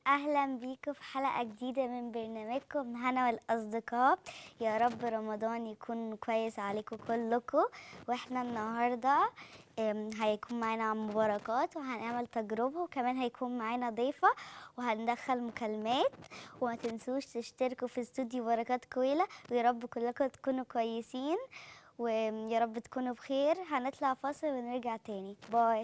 أهلا بيكم في حلقة جديدة من برنامجكم هنا والأصدقاء يا رب رمضان يكون كويس عليكم كلكم واحنا النهاردة أم، هيكون معانا عم بركات وهنعمل تجربة وكمان هيكون معانا ضيفة وهندخل مكالمات وما تنسوش تشتركوا في استوديو بركات كويلة ويا رب كلكم تكونوا كويسين ويا رب تكونوا بخير هنطلع فاصل ونرجع تاني باي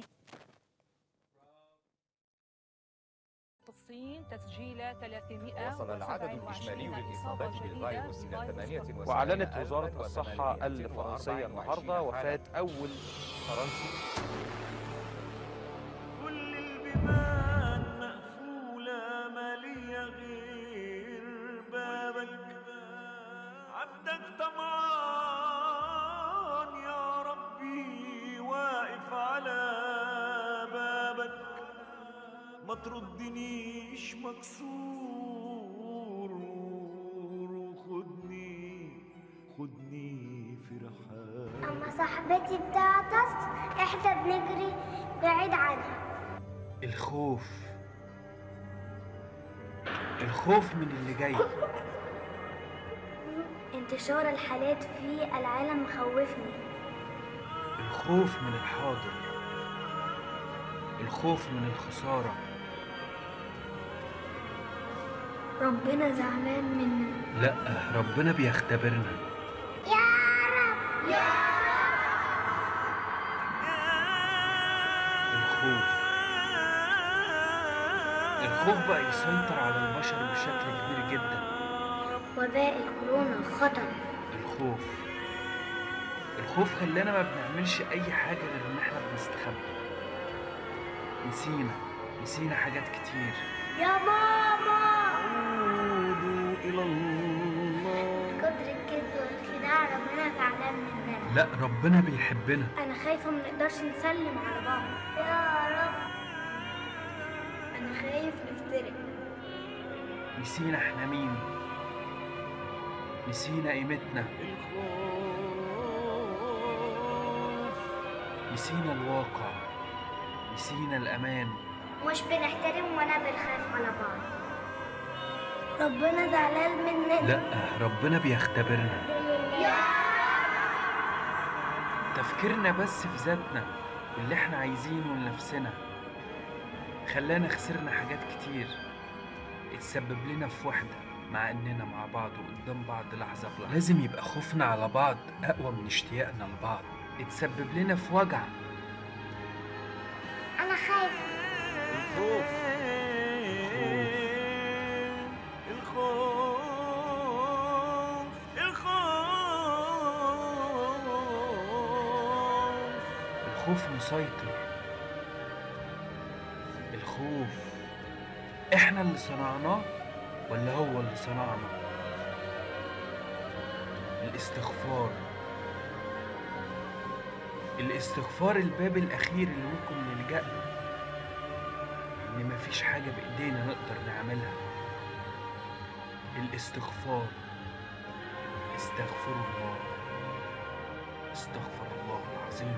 الصين تسجيل 300 وصل العدد الإجمالي للإصابات بالفيروس إلى 98 وأعلنت وزارة الصحة الفرنسية النهاردة وفاة أول فرنسي كل البيبان مقفولة مالية غير بابك عبدك طمعان يا ربي واقف على بابك ما تردنيش مكسور وخدني خدني في رحاب أما صاحبتي بتعطس إحنا بنجري بعيد عنها الخوف الخوف من اللي جاي انتشار الحالات في العالم مخوفني الخوف من الحاضر الخوف من الخسارة ربنا زعلان مننا لا ربنا بيختبرنا الخوف الخوف بقى يسيطر على البشر بشكل كبير جدا وباء الكورونا خطر الخوف الخوف خلانا ما بنعملش اي حاجة غير ان احنا بنستخبى نسينا نسينا حاجات كتير يا ماما عودوا إلى الله كتر الكذب والخداع ربنا زعلان مننا لا ربنا بيحبنا أنا خايفة ما نقدرش نسلم على بعض يا رب أنا خايف نفترق نسينا احنا مين نسينا قيمتنا الخوف نسينا الواقع نسينا الأمان مش بنحترم ولا بنخاف على بعض ربنا زعلان مننا لا ربنا بيختبرنا تفكيرنا بس في ذاتنا واللي احنا عايزينه لنفسنا خلانا خسرنا حاجات كتير اتسبب لنا في وحدة مع اننا مع بعض وقدام بعض لحظة بلحظة لازم يبقى خوفنا على بعض اقوى من اشتياقنا لبعض اتسبب لنا في وجع أنا خايفة الخوف الخوف الخوف الخوف مسيطر الخوف احنا اللي صنعناه ولا هو اللي صنعنا الاستغفار الاستغفار الباب الاخير اللي ممكن نلجأ له ان مفيش حاجة بايدينا نقدر نعملها الاستغفار استغفر الله استغفر الله العظيم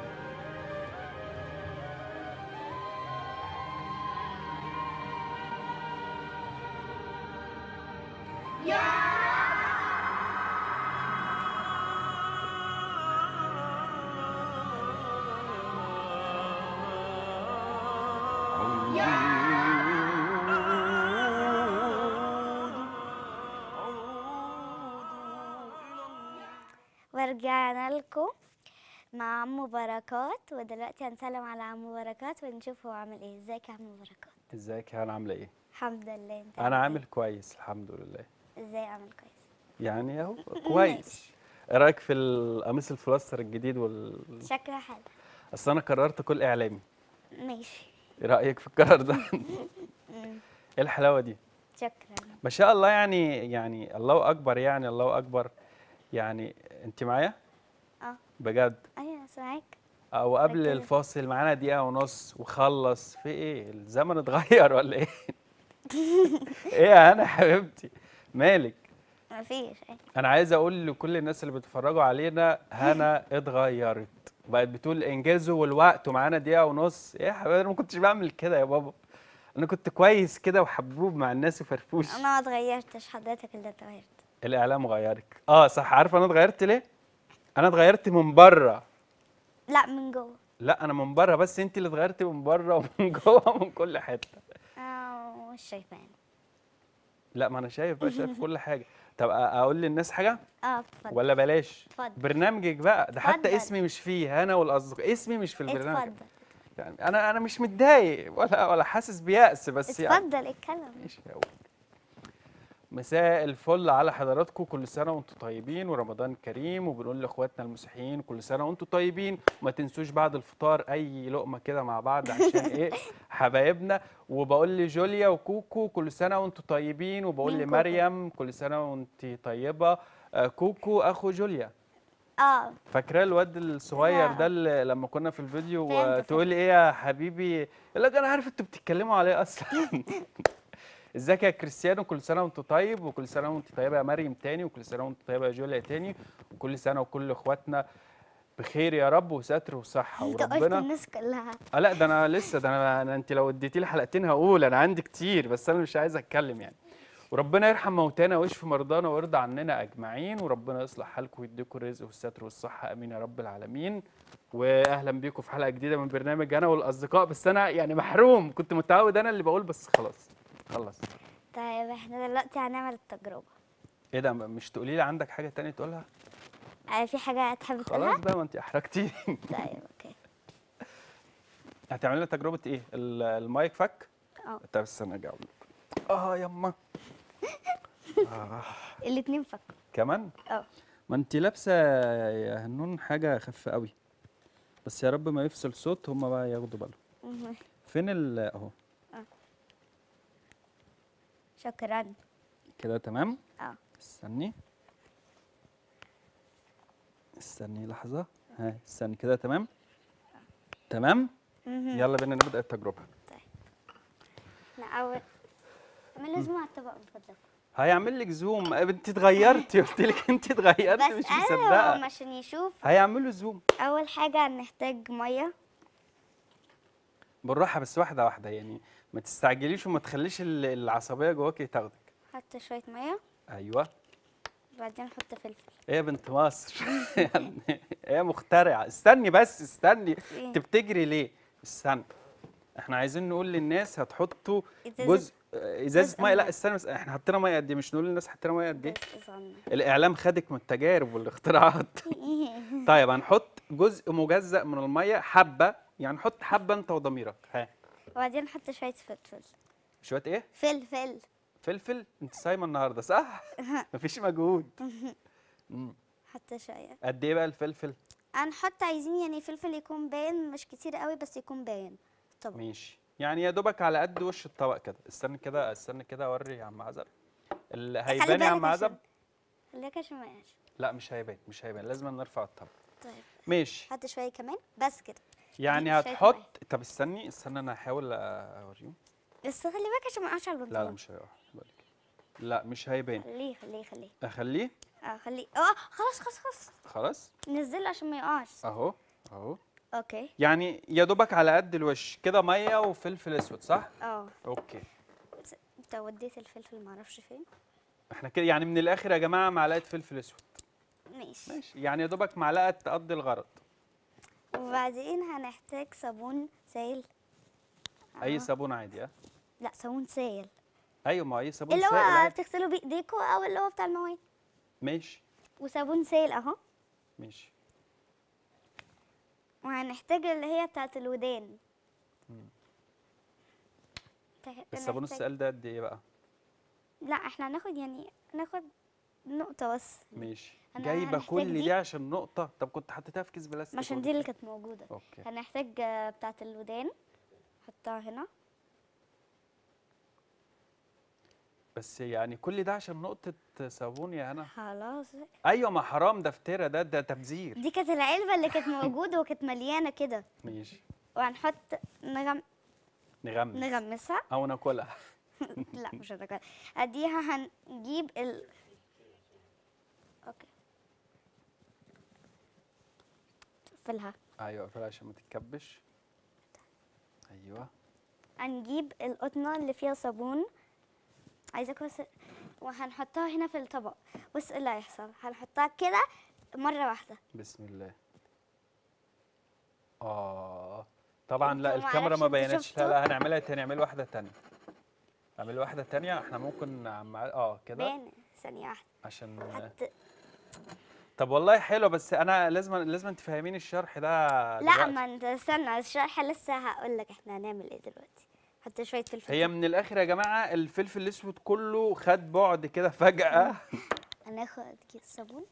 ورجعنا لكم مع عمو بركات ودلوقتي هنسلم على عمو بركات ونشوف هو عامل ايه ازيك يا عمو بركات ازيك يا هلا عاملة ايه؟ الحمد لله انت أنا إيه؟ عامل كويس الحمد لله ازاي عامل كويس يعني أهو كويس إيه رأيك في القميص الفلاستر الجديد وال شكله حلو أصل أنا قررت كل إعلامي ماشي إيه رأيك في القرار ده؟ مم. إيه الحلاوة دي؟ شكرا ما شاء الله يعني يعني الله أكبر يعني الله أكبر يعني أنت معايا؟ اه بجد ايوه سامعاك أو قبل بتكلم. الفاصل معانا دقيقة ونص وخلص في إيه؟ الزمن اتغير ولا إيه؟ إيه يا هنا حبيبتي؟ مالك؟ مفيش ايه انا عايز اقول لكل الناس اللي بيتفرجوا علينا هنا اتغيرت بقت بتقول انجزوا والوقت ومعانا دقيقه ونص ايه يا حبيبي انا ما كنتش بعمل كده يا بابا انا كنت كويس كده وحبوب مع الناس وفرفوش انا ما اتغيرتش حضرتك اللي اتغيرت الاعلام غيرك اه صح عارفه انا اتغيرت ليه انا اتغيرت من بره لا من جوه لا انا من بره بس انت اللي اتغيرتي من بره ومن جوه ومن كل حته اه مش شايفاني لا ما انا شايف بقى شايف كل حاجه طب أ- اقول للناس حاجه اه اتفضل ولا بلاش اتفضل. برنامجك بقى ده حتى اتفضل. اسمي مش فيه انا والاصدقاء اسمي مش في البرنامج اتفضل يعني انا انا مش متضايق ولا ولا حاسس بيأس بس يعني اتفضل اتكلم ماشي هقول مساء الفل على حضراتكم كل سنه وانتم طيبين ورمضان كريم وبنقول لاخواتنا المسيحيين كل سنه وانتم طيبين وما تنسوش بعد الفطار اي لقمه كده مع بعض عشان ايه حبايبنا وبقول لجوليا وكوكو كل سنه وانتم طيبين وبقول مين كوكو؟ لمريم كل سنه وانت طيبه آه، كوكو اخو جوليا اه فاكراه الواد الصغير لا. ده اللي لما كنا في الفيديو فهمت، تقول ايه يا حبيبي يقول لك انا عارف انتوا بتتكلموا عليه اصلا ازيك يا كريستيانو كل سنه وانت طيب وكل سنه وانت طيبه يا مريم تاني وكل سنه وانت طيبه يا جوليا تاني وكل سنه وكل اخواتنا بخير يا رب وستر وصحه انت قلت وربنا الناس كلها اه لا ده انا لسه ده انا, أنا انت لو اديتي لي حلقتين هقول انا عندي كتير بس انا مش عايز اتكلم يعني وربنا يرحم موتانا ويشفي مرضانا ويرضى عننا اجمعين وربنا يصلح حالكم ويديكم الرزق والستر والصحه امين يا رب العالمين واهلا بيكم في حلقه جديده من برنامج انا والاصدقاء بس انا يعني محروم كنت متعود انا اللي بقول بس خلاص خلص طيب احنا دلوقتي هنعمل التجربة ايه ده مش تقولي لي عندك حاجه تانية تقولها آه في حاجة تحب خلاص تقولها؟ بقى ما انت احرجتيني طيب اوكي هتعملي لنا تجربه ايه ال- المايك فك اه طب استنى اجي اقول لك اه يما آه. الاتنين فكوا كمان اه ما انت لابسه يا هنون حاجه خفيفه قوي بس يا رب ما يفصل صوت هما بقى ياخدوا بالهم مهم. فين ال اهو شكرا كده تمام اه استني استني لحظه ها استني كده تمام تمام مهم. يلا بينا نبدا التجربه احنا اول اعمل لازم على الطبق من فضلك هيعمل لك زوم انت اتغيرتي قلت لك انت اتغيرتي مش بس انا مصدقه عشان يشوف هيعملوا زوم اول حاجة هنحتاج مية بالراحه بس واحده واحده يعني ما تستعجليش وما تخليش ال- العصبيه جواكي تاخدك حط شوية مية ايوه وبعدين نحط فلفل ايه يا بنت مصر يعني ايه مخترعه استني بس استني إيه؟ انت بتجري ليه استنى احنا عايزين نقول للناس هتحطوا إزازة- جزء ازازه جزء ميه لا مية. استنى بس احنا حطينا ميه قد ايه مش نقول للناس حطينا ميه قد ايه جزء صغنن الاعلام خدك من التجارب والاختراعات طيب هنحط جزء مجزأ من الميه حبه يعني حط حبه انت وضميرك ها وبعدين نحط شوية فلفل شويه ايه فلفل فلفل انت صايمه النهارده صح مفيش مجهود مم. حط شوية قد ايه بقى الفلفل هنحط عايزين يعني فلفل يكون باين مش كتير قوي بس يكون باين طبعا ماشي يعني يا دوبك على قد وش الطبق كده استنى كده استنى كده اوري يا عم عزب ال- خلي هيبان يا بالك عم عزب عشان- خليك عشان ما يقعش لا مش هيبان مش هيبان لازم نرفع الطبق طيب ماشي حط شوية كمان بس كده يعني شوية هتحط طب استني استنى انا هحاول اوريهم بس خلي بالك عشان ما يقعش على لا لا البنطلون مش هيقع بالك لا مش هيبان خليه خليه خليه اخليه اه خليه اه خلاص خلاص خلاص خلاص نزله عشان ما يقعش اهو اهو اوكي يعني يا دوبك على قد الوش كده ميه وفلفل اسود صح اه اوكي بس انت وديت الفلفل معرفش فين احنا كده يعني من الاخر يا جماعه معلقه فلفل اسود ماشي ماشي يعني يا دوبك معلقه تقضي الغرض وبعدين هنحتاج صابون سائل اي صابون عادي اه لا صابون سائل ايوه ما اي صابون اللي سائل هو عادي بتغسلوا بايديكوا او اللي هو بتاع المواعين ماشي وصابون سائل اهو ماشي وهنحتاج اللي هي بتاعت الودان تح- الصابون نحتاج- السائل ده قد ايه بقى لا احنا هناخد يعني ناخد نقطة بس ماشي أنا جايبه هنحتاج كل دي. دي عشان نقطه طب كنت حطيتها في كيس بلاستيك عشان دي اللي كانت موجودة اوكي هنحتاج آه، بتاعت الودان حطها هنا بس يعني كل ده عشان نقطه صابون يا هنا خلاص ايوه ما حرام ده افترا ده ده تبذير دي كانت العلبة اللي كانت موجودة وكانت مليانة كده ماشي وهنحط نغم... نغمس نغمسها او ناكلها لا مش هناكلها اديها هنجيب ال اوكي قفلها ايوه اقفلها عشان ما تتكبش ايوه هنجيب القطنه اللي فيها صابون عايزاكم بس وهنحطها هنا في الطبق بص ايه اللي هيحصل هنحطها كده مره واحده بسم الله اه طبعا لا انتوا الكاميرا ما معرفش انتوا بينتش لا شفتوا؟ لا هنعملها تاني نعمل واحده تانية نعمل واحده تانية احنا ممكن عم اه كده بان ثانيه واحده عشان حط طب والله حلو بس انا لازم لازم تفهميني الشرح ده لا دلوقتي. ما انت استنى الشرح لسه هقول لك احنا هنعمل ايه دلوقتي حط شويه فلفل هي من الاخر يا جماعه الفلفل الاسود كله خد بعد كده فجاه هناخد كيس صابون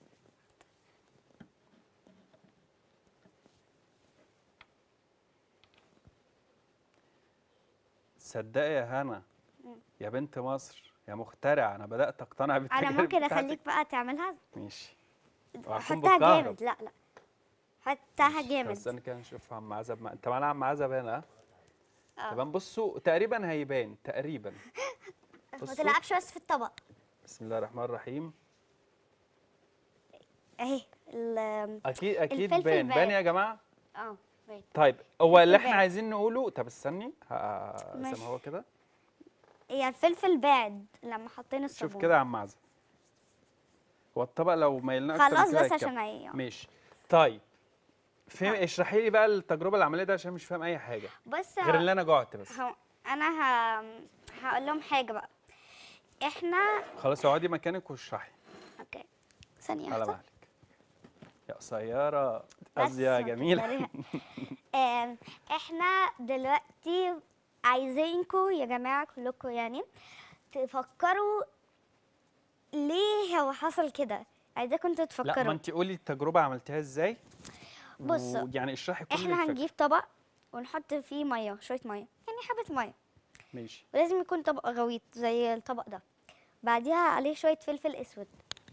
تصدقي يا هنا يا بنت مصر يا مخترع انا بدات اقتنع انا بالتجارب ممكن بتاعتك. اخليك بقى تعملها ماشي وهكون حطها بالكهرب. جامد لا لا حطها ماشي. طب جامد استنى كده نشوف عم عزب ما... انت معانا عم عزب هنا ها؟ اه تمام بصوا تقريبا هيبان تقريبا ما بصوا. تلعبش بس في الطبق بسم الله الرحمن الرحيم اهي ال- اكيد اكيد الفلفل بان بان بان. يا جماعه اه باين. طيب هو اللي الفلفل احنا بان. عايزين نقوله طب استني ه- زي ماشي. ما هو كده هي الفلفل بعد لما حطينا الصابون شوف كده يا عم عزب هو الطبق لو مايلنا اكتر من خلاص كده بس هيتكب. عشان هي ماشي طيب فهم اشرحي لي بقى التجربه العمليه ده عشان مش فاهم اي حاجه بص غير اللي انا جوعت بس هو انا ه... هقول لهم حاجه بقى احنا خلاص اقعدي مكانك واشرحي اوكي ثانيه على واحده مهلك يا قصيره بس قصدي يا ما جميله تكبريها. آم، احنا دلوقتي عايزينكم يا جماعه كلكم يعني تفكروا ليه هو حصل كده عايزاكم انتوا لا تفكروا ما انت قولي التجربه عملتيها ازاي بصوا، يعني اشرحي كل احنا الفكرة. هنجيب طبق ونحط فيه ميه شويه ميه يعني حبه ميه ماشي ولازم يكون طبق غويط زي الطبق ده بعديها عليه شويه فلفل اسود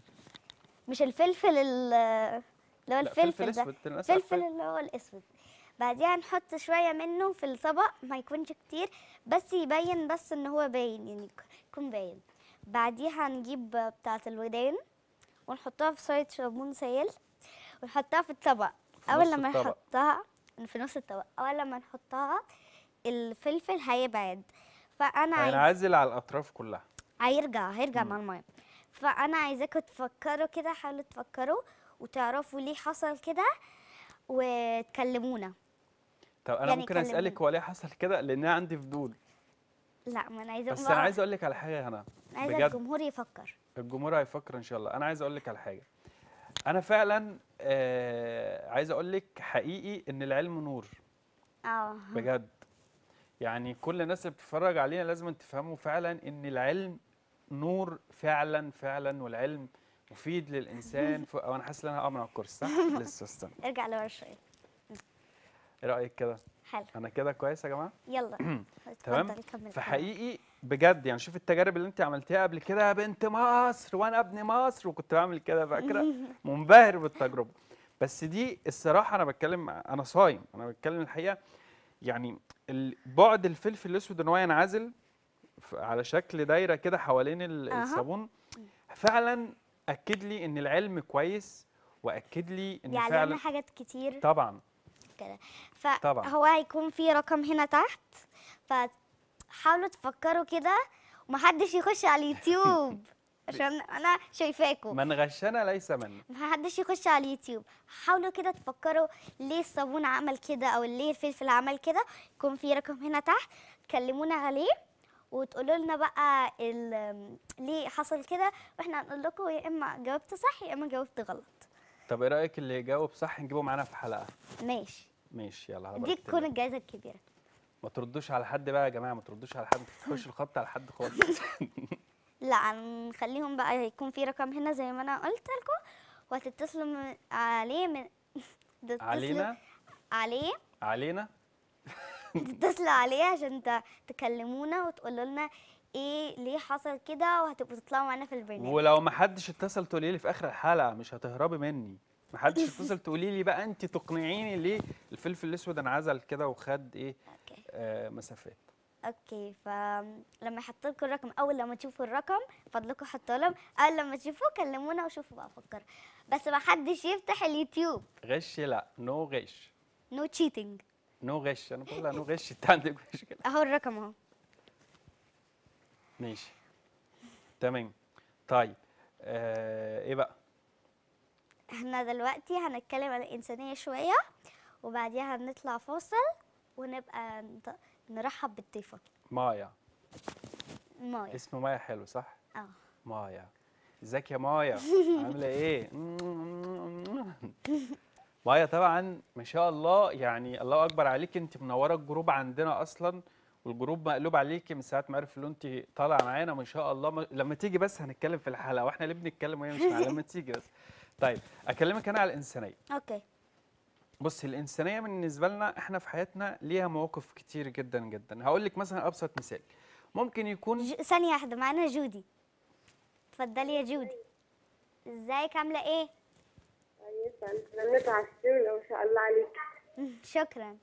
مش الفلفل ال- اللي هو لا، الفلفل ده اسود الناس فلفل عارفاه. اللي هو الاسود بعديها نحط شويه منه في الطبق ما يكونش كتير بس يبين بس ان هو باين يعني يك- يكون باين بعديها نجيب بتاعه الودان ونحطها في شويه صابون سائل ونحطها في الطبق في اول نص لما الطبق. نحطها في نص الطبق اول لما نحطها الفلفل هيبعد فانا عايز هنعزل على الاطراف كلها هيرجع هيرجع مع الميه فانا عايزاكم تفكروا كده حاولوا تفكروا وتعرفوا ليه حصل كده وتكلمونا طب انا يعني ممكن اسالك كلموني. هو ليه حصل كده لان انا عندي فضول لا ما انا عايزه بس انا عايز اقول لك على حاجه هنا عايزه بجد الجمهور يفكر الجمهور هيفكر ان شاء الله انا عايز اقول لك على حاجه انا فعلا آه عايز اقول لك حقيقي ان العلم نور اه بجد يعني كل الناس اللي بتتفرج علينا لازم تفهموا فعلا ان العلم نور فعلا فعلا والعلم مفيد للانسان ف... وانا حاسس ان انا هقع من على الكرسي صح لسه استنى ارجع لورا شويه ايه رايك كده حلو انا كده كويس يا جماعه يلا تمام اتفضل كمل فحقيقي بجد يعني شوف التجارب اللي انت عملتيها قبل كده يا بنت مصر وانا ابن مصر وكنت بعمل كده فاكره منبهر بالتجربه بس دي الصراحه انا بتكلم انا صايم انا بتكلم الحقيقه يعني ال- بعد الفلفل الاسود ان هو ينعزل ف- على شكل دايره كده حوالين ال- أها. الصابون فعلا اكد لي ان العلم كويس واكد لي ان بيعلمنا فعلا حاجات كتير طبعا كده طبعا. فهو هيكون في رقم هنا تحت فحاولوا تفكروا كده ومحدش يخش على اليوتيوب عشان انا شايفاكم من غشنا ليس منا محدش يخش على اليوتيوب حاولوا كده تفكروا ليه الصابون عمل كده او ليه الفلفل عمل كده يكون في رقم هنا تحت تكلمونا عليه وتقولوا لنا بقى ال- ليه حصل كده واحنا هنقول لكم يا اما جاوبت صح يا اما جاوبت غلط طب ايه رايك اللي يجاوب صح نجيبه معانا في حلقه ماشي ماشي يلا على دي بركة تكون الله. الجائزه الكبيره ما تردوش على حد بقى يا جماعه ما تردوش على حد ما تخش الخط على حد خالص لا نخليهم بقى يكون في رقم هنا زي ما انا قلت لكم وهتتصلوا من- عليه من تتصلوا علينا عليه علينا تتصلوا عليه عشان ت- تكلمونا وتقولوا لنا ايه ليه حصل كده وهتبقوا تطلعوا معانا في البرنامج ولو ما حدش اتصل تقولي لي في اخر الحلقه مش هتهربي مني ما حدش اتصل تقولي لي بقى انت تقنعيني ليه الفلفل الاسود انعزل كده وخد ايه اوكي آه مسافات اوكي فلما يحط لكم الرقم اول لما تشوفوا الرقم فضلكم حطوا لهم اول لما تشوفوه كلمونا وشوفوا بقى فكروا بس ما حدش يفتح اليوتيوب غش لا نو غش نو تشيتنج نو غش انا بقول لها نو غش انت عندك مشكله اهو الرقم اهو ماشي تمام طيب آه ايه بقى احنا دلوقتي هنتكلم عن الإنسانية شوية وبعديها هنطلع فاصل ونبقى نط- نرحب بالضيفة مايا مايا اسم مايا حلو صح اه مايا ازيك يا مايا عامله ايه مايا طبعا ما شاء الله يعني الله اكبر عليك انت منوره الجروب عندنا اصلا والجروب مقلوب عليكي من ساعه ما عرف ان انت طالعه معانا ما شاء الله ما... لما تيجي بس هنتكلم في الحلقه واحنا ليه بنتكلم وهي مش معانا لما تيجي بس طيب اكلمك انا على الانسانيه اوكي بص الانسانيه بالنسبه لنا احنا في حياتنا ليها مواقف كتير جدا جدا هقول لك مثلا ابسط مثال ممكن يكون ج... ثانية واحدة معانا جودي اتفضلي يا جودي ازيك عاملة ايه؟ كويسة انت غنيت عسولة ما شاء الله عليك شكرا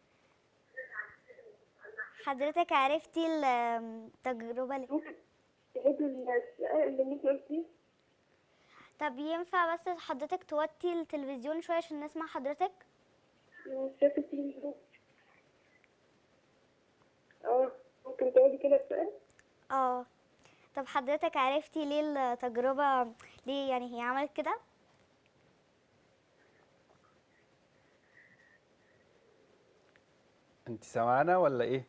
حضرتك عرفتي ال- التجربة اللي... ممكن تعيدي السؤال اللي انت قلتيه طب ينفع بس حضرتك توطي التلفزيون شوية عشان نسمع حضرتك؟ مش شايفة التلفزيون اه ممكن تعيدي كده السؤال اه طب حضرتك عرفتي ليه التجربة ليه يعني هي عملت كده؟ انت سامعانا ولا ايه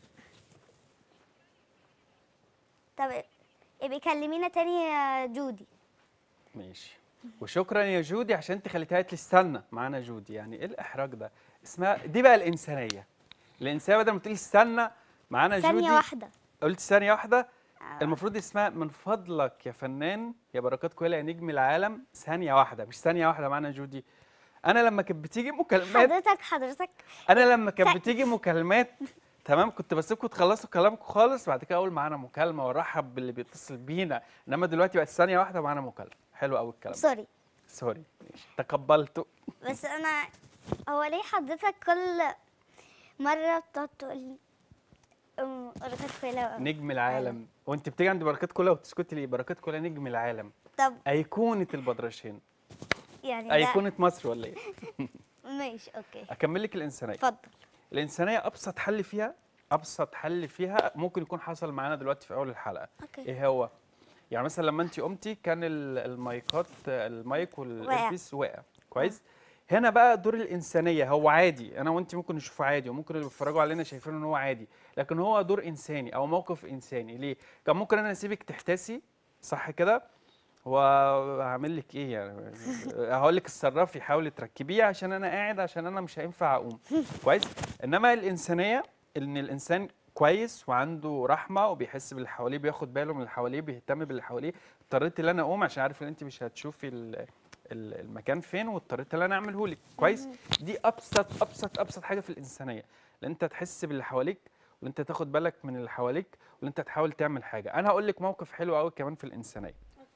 طب ابقي كلمينا تاني يا جودي ماشي وشكرا يا جودي عشان انت خليتها لي استنى معانا جودي يعني ايه الاحراج ده اسمها دي بقى الانسانيه الانسانيه بدل ما تقولي استنى معانا جودي ثانية واحدة قلت ثانيه واحده آه. المفروض اسمها من فضلك يا فنان يا بركات كويلة يا نجم العالم ثانيه واحده مش ثانيه واحده معانا جودي انا لما كانت بتيجي مكالمات حضرتك حضرتك انا لما كانت ث- بتيجي مكالمات تمام كنت بسيبكم تخلصوا كلامكم خالص بعد كده اقول معانا مكالمه وارحب باللي بيتصل بينا انما دلوقتي بقت ثانيه واحده معانا مكالمه حلو قوي الكلام ده. سوري سوري ماشي تقبلته بس انا هو ليه حضرتك كل مرة بتقعد تقولي أم، بركات كويلة نجم العالم وانت بتيجي عند بركات كلها وتسكتي ليه بركات كلها نجم العالم طب ايقونه البدرشين يعني ده ايقونه مصر ولا ايه ماشي اوكي اكمل لك الانسانيه اتفضل الانسانيه ابسط حل فيها ابسط حل فيها ممكن يكون حصل معانا دلوقتي في اول الحلقه اوكي ايه هو يعني مثلا لما انت قمتي كان ال- المايكات المايك والايربيس واقع كويس هنا بقى دور الانسانيه هو عادي انا وانت ممكن نشوفه عادي وممكن اللي بيتفرجوا علينا شايفين ان هو عادي لكن هو دور انساني او موقف انساني ليه كان ممكن انا اسيبك تحتسي صح كده وهعمل لك ايه يعني هقول لك اتصرفي حاولي تركبيه عشان انا قاعد عشان انا مش هينفع اقوم كويس انما الانسانيه ان الانسان كويس وعنده رحمه وبيحس باللي حواليه بياخد باله من اللي حواليه بيهتم باللي حواليه اضطريت ان انا اقوم عشان عارف ان انت مش هتشوفي ال- ال- المكان فين واضطريت ان انا اعمله لك كويس دي ابسط ابسط ابسط حاجه في الانسانيه ان انت تحس باللي حواليك وان انت تاخد بالك من اللي حواليك وان انت تحاول تعمل حاجه انا هقول لك موقف حلو قوي كمان في الانسانيه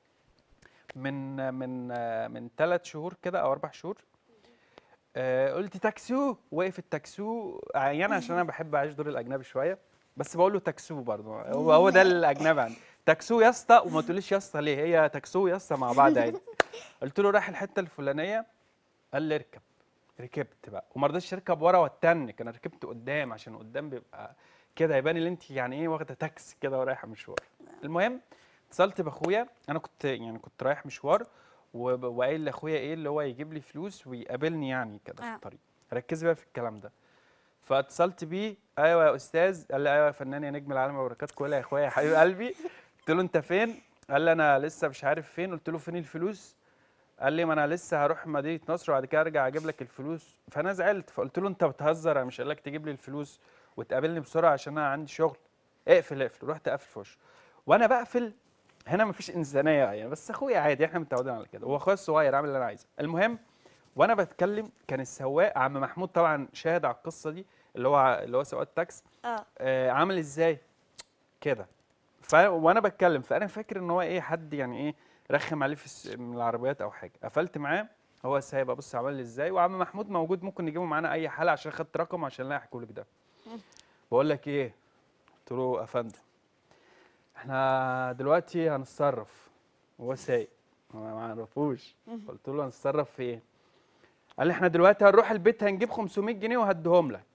من من من ثلاث شهور كده او اربع شهور آه قلت تاكسو وقف التاكسو عيان عشان انا بحب اعيش دور الاجنبي شويه بس بقول له تاكسو برضه هو هو ده الاجنبي عندي تاكسو يا اسطى وما تقوليش يا اسطى ليه هي تاكسو يا اسطى مع بعض عادي قلت له رايح الحته الفلانيه قال لي اركب ركبت بقى وما رضيتش اركب ورا واتنك انا ركبت قدام عشان قدام بيبقى كده يبان ان انت يعني ايه واخده تاكسي كده ورايحه مشوار المهم اتصلت باخويا انا كنت يعني كنت رايح مشوار وب- وقايل لاخويا ايه اللي هو يجيب لي فلوس ويقابلني يعني كده في آه. الطريق ركزي بقى في الكلام ده فاتصلت بيه ايوه يا استاذ قال لي ايوه يا فنان يا نجم العالم وبركات كلها يا اخويا يا حبيب قلبي قلت له انت فين قال لي انا لسه مش عارف فين قلت له فين الفلوس قال لي ما انا لسه هروح مدينه نصر وبعد كده ارجع اجيب لك الفلوس فانا زعلت فقلت له انت بتهزر انا مش قال لك تجيب لي الفلوس وتقابلني بسرعه عشان انا عندي شغل اقفل اقفل رحت قافل في وشه وانا بقفل هنا مفيش انسانيه يعني بس اخويا عادي احنا متعودين على كده هو اخويا الصغير عامل اللي انا عايزه المهم وانا بتكلم كان السواق عم محمود طبعا شاهد على القصه دي اللي هو اللي هو سواق التاكس اه آه عامل ازاي كده ف وانا بتكلم فانا فاكر ان هو ايه حد يعني ايه رخم عليه في الس- من العربيات او حاجه قفلت معاه هو سايب ابص عمل لي ازاي وعم محمود موجود ممكن نجيبه معانا اي حاله عشان خدت رقمه عشان لا احكي لك ده بقول لك ايه قلت له يا فندم احنا دلوقتي هنتصرف وهو سايق ما ما اعرفوش قلت له هنتصرف في ايه قال لي احنا دلوقتي هنروح البيت هنجيب 500 جنيه وهديهم لك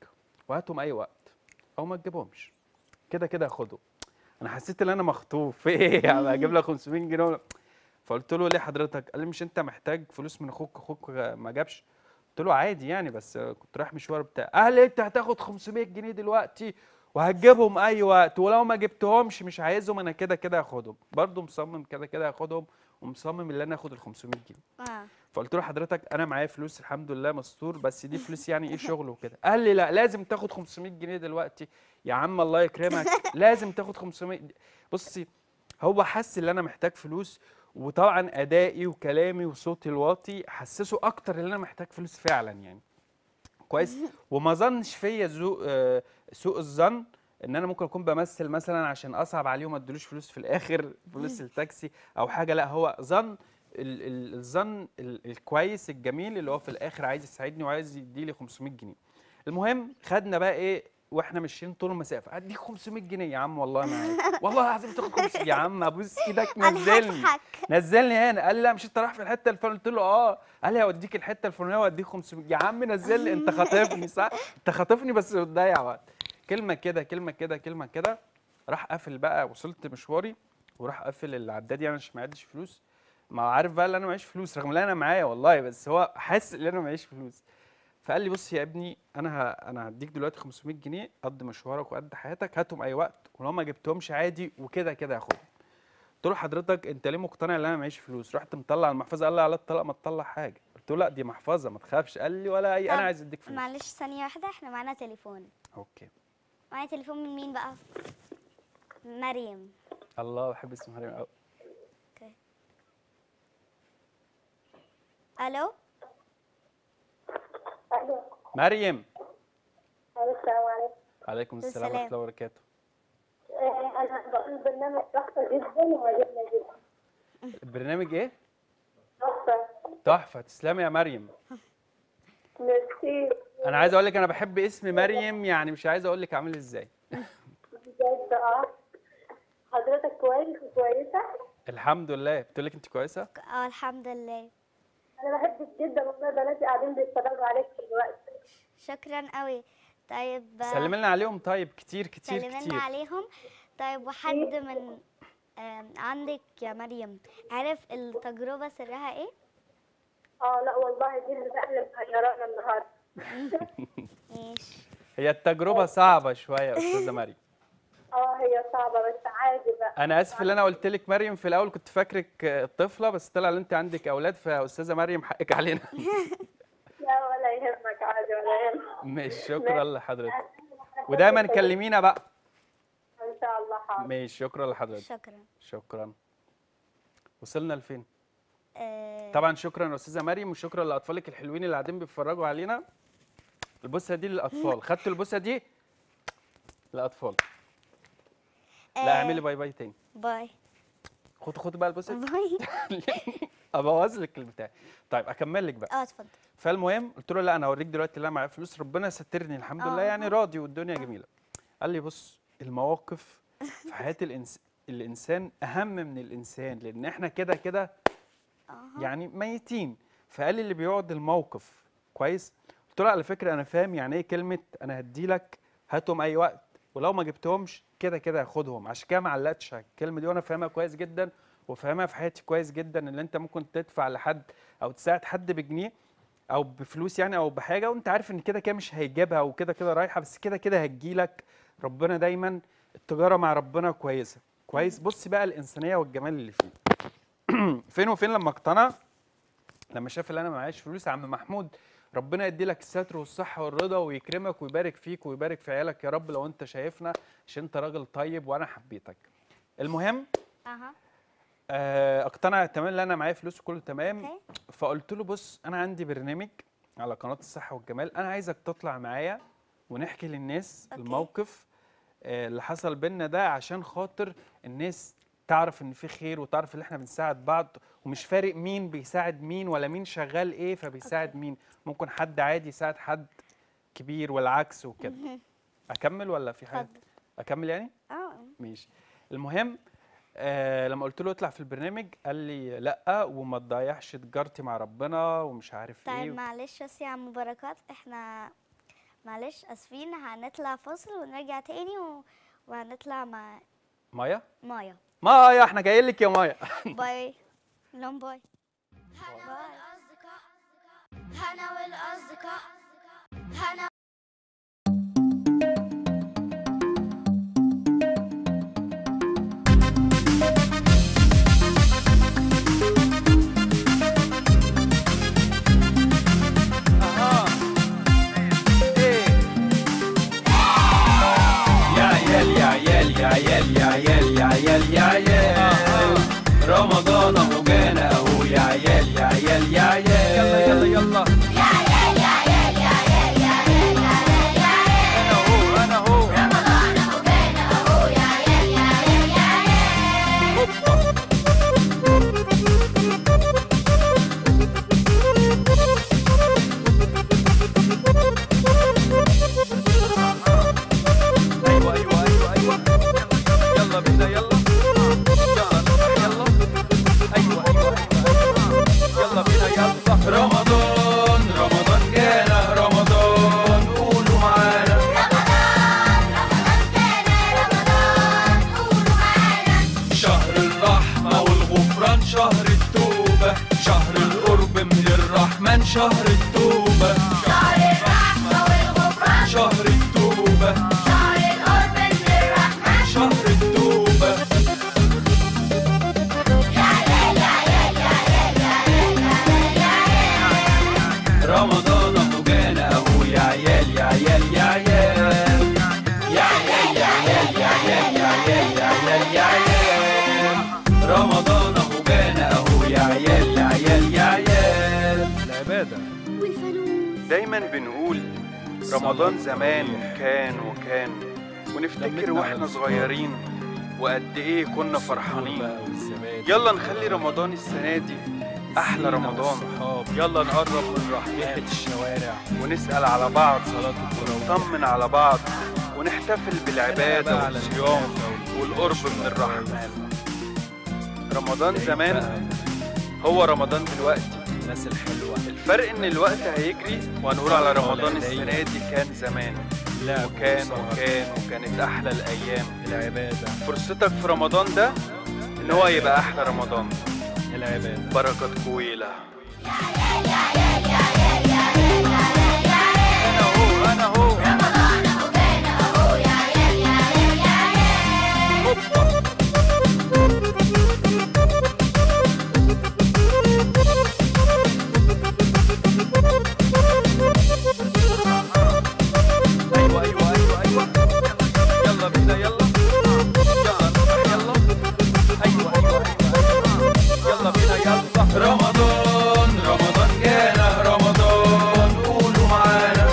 وهاتهم اي وقت او ما تجيبهمش كده كده هاخدهم انا حسيت ان انا مخطوف في ايه يعني اجيب لك 500 جنيه فقلت له ليه حضرتك قال لي مش انت محتاج فلوس من اخوك اخوك ما جابش قلت له عادي يعني بس كنت رايح مشوار بتاع قال لي انت هتاخد 500 جنيه دلوقتي وهتجيبهم اي وقت ولو ما جبتهمش مش عايزهم انا كده كده هاخدهم برضه مصمم كده كده هاخدهم ومصمم ان انا اخد ال 500 جنيه اه فقلت له حضرتك انا معايا فلوس الحمد لله مستور بس دي فلوس يعني ايه شغل وكده قال لي لا لازم تاخد 500 جنيه دلوقتي يا عم الله يكرمك لازم تاخد 500 بصي هو حس ان انا محتاج فلوس وطبعا ادائي وكلامي وصوتي الواطي حسسه اكتر ان انا محتاج فلوس فعلا يعني كويس وما ظنش فيا ذو آه، سوء الظن ان انا ممكن اكون بمثل مثلا عشان اصعب عليه وما ادلوش فلوس في الاخر فلوس التاكسي او حاجه لا هو ظن ال- ال- الظن ال- الكويس الجميل اللي هو في الاخر عايز يساعدني وعايز يديلي 500 جنيه المهم خدنا بقى ايه واحنا ماشيين طول المسافه اديك 500 جنيه يا عم والله معاك والله العظيم تاخد 500 يا عم ابوس ايدك انا نزلني هضحك نزلني هنا قال لي لا مش انت رايح في الحته الفلانيه قلت له اه قال لي هوديك الحته الفلانيه واديك 500 يا عم نزلني انت خاطفني صح انت خاطفني بس بتضيع وقت كلمه كده كلمه كده كلمه كده راح قافل بقى وصلت مشواري وراح قافل العداد يعني عشان ما يعدش فلوس ما هو عارف بقى ان انا معيش فلوس رغم ان انا معايا والله بس هو حاسس ان انا معيش فلوس فقال لي بص يا ابني انا ه... انا هديك دلوقتي 500 جنيه قد مشوارك وقد حياتك هاتهم اي وقت ولو ما جبتهمش عادي وكده كده هاخدهم قلت له حضرتك انت ليه مقتنع ان انا معيش فلوس رحت مطلع المحفظه قال لي على الطلاق ما تطلع حاجه قلت له لا دي محفظه ما تخافش قال لي ولا اي انا طب عايز اديك فلوس معلش ثانيه واحده احنا معانا تليفون اوكي معايا تليفون من مين بقى مريم الله بحب اسم مريم قوي الو ألو مريم السلام عليكم عليكم السلام السلام. ورحمه الله وبركاته آه، أنا بقول البرنامج تحفة جدا وعجبنا جدا البرنامج ايه تحفة تحفه تسلمي يا مريم ميرسي انا عايز اقول لك انا بحب اسم مريم يعني مش عايز اقول لك عامل ازاي بجد اه حضرتك كويس وكويسة الحمد لله بتقول لك انت كويسه اه الحمد لله أنا بحبك جدا والله بناتي قاعدين بيتفرجوا عليك دلوقتي شكرا قوي طيب سلمي لنا عليهم طيب كتير كتير سلمنا كتير عليهم طيب وحد من آم، عندك يا مريم عارف التجربة سرها ايه؟ اه لا والله دي اللي بقلب غيرانا النهارده ماشي هي التجربه صعبه شويه يا استاذه مريم اه هي صعبة بس عادي بقى انا اسف ان انا قلت لك مريم في الاول كنت فاكرك طفله بس طلع ان انت عندك اولاد فاستاذه مريم حقك علينا لا ولا يهمك عادي ولا يهمك ماشي شكرا لحضرتك ودايما كلمينا بقى ان شاء الله حاضر ماشي شكرا لحضرتك شكرا شكرا وصلنا لفين آه، طبعا شكرا يا استاذه مريم وشكرا لاطفالك الحلوين اللي قاعدين بيتفرجوا علينا البوسه دي للاطفال خدتوا البوسه دي للاطفال لا آه، اعملي باي باي تاني باي خد خد بقى البوسه دي باي ابوظ لك البتاع طيب اكمل لك بقى اه اتفضل فالمهم قلت له لا انا اوريك دلوقتي اللي انا معايا فلوس ربنا سترني الحمد لله آه. يعني راضي والدنيا جميله قال لي بص المواقف في حياه الإنس... الانسان اهم من الانسان لان احنا كده كده يعني ميتين فقال لي اللي بيقعد الموقف كويس قلت له على فكره انا فاهم يعني ايه كلمه انا هديلك هاتهم اي وقت ولو ما جبتهمش كده كده هاخدهم عشان كده ما علقتش على الكلمه دي وانا فاهمها كويس جدا وفاهمها في حياتي كويس جدا ان انت ممكن تدفع لحد او تساعد حد بجنيه او بفلوس يعني او بحاجه وانت عارف ان كده كده مش هيجيبها وكده كده رايحه بس كده كده هتجيلك ربنا دايما التجاره مع ربنا كويسه كويس بص بقى الانسانيه والجمال اللي فيه فين وفين لما اقتنع لما شاف ان انا معيش فلوس يا عم محمود ربنا يدي لك الستر والصحه والرضا ويكرمك ويبارك فيك ويبارك في عيالك يا رب لو انت شايفنا عشان انت راجل طيب وانا حبيتك المهم اها آه، اقتنع تمام ان انا معايا فلوس وكله تمام اوكي فقلت له بص انا عندي برنامج على قناه الصحه والجمال انا عايزك تطلع معايا ونحكي للناس أوكي. الموقف آه، اللي حصل بينا ده عشان خاطر الناس تعرف ان في خير وتعرف ان احنا بنساعد بعض ومش فارق مين بيساعد مين ولا مين شغال ايه فبيساعد مين ممكن حد عادي يساعد حد كبير والعكس وكده اكمل ولا في حاجه اتفضل اكمل يعني اه ماشي المهم آه لما قلت له اطلع في البرنامج قال لي لا وما تضيعش تجارتي مع ربنا ومش عارف طيب ايه معلش بس يا عم بركات احنا معلش اسفين هنطلع فاصل ونرجع تاني و... وهنطلع مع مايا مايا مايا احنا جايين لك يا مايا باي لون باي هنا والأصدقاء هنا والأصدقاء هنا يا عيال يا عيال يا عيال يا عيال يا عيال يا عيال رمضان اهو جانا اهو يا عيال يا عيال يا عيال يلا يلا يلا انا هو انا هو ايوه ايوه ايوه ايوه يلا بينا يلا يلا نفرح يلا ايوه ايوه ايوه يلا بينا يلا رمضان رمضان جانا رمضان قولوا معانا شهر الرحمة والغفران شهر التوبة شهر القرب من الرحمن شهر التوبة شهر الرحمة والغفران شهر التوبة شهر القرب من الرحمن شهر التوبة رمضان اهو جانا اهو يا عيال يا عيال يا عيال يا عيال يا عيال يا عيال يا عيال يا عيال يا عيال رمضان اهو جانا اهو يا عيال يا عيال يا عيال العباده والفانوس دايما بنقول رمضان زمان كان وكان ونفتكر واحنا صغيرين وقد ايه كنا فرحانين يلا نخلي رمضان السنة دي أحلى رمضان يلا نقرب من رحمة الشوارع ونسأل على بعض ونطمن على بعض ونحتفل بالعبادة والصيام والقرب من الرحمن رمضان زمان هو رمضان دلوقتي الناس الحلوة الفرق ان الوقت هيجري وهنقول على رمضان السنة دي كان زمان وكان وكان وكانت أحلى الأيام العبادة فرصتك في رمضان ده ان هو يبقى احلى رمضان العبادة بركة طويلة انا هو انا هو ايوه ايوه ايوه ايوه يلا بينا يلا يلا نفرح يلا ايوه ايوه ايوه يلا بينا يلا رمضان رمضان جانا رمضان قولوا معانا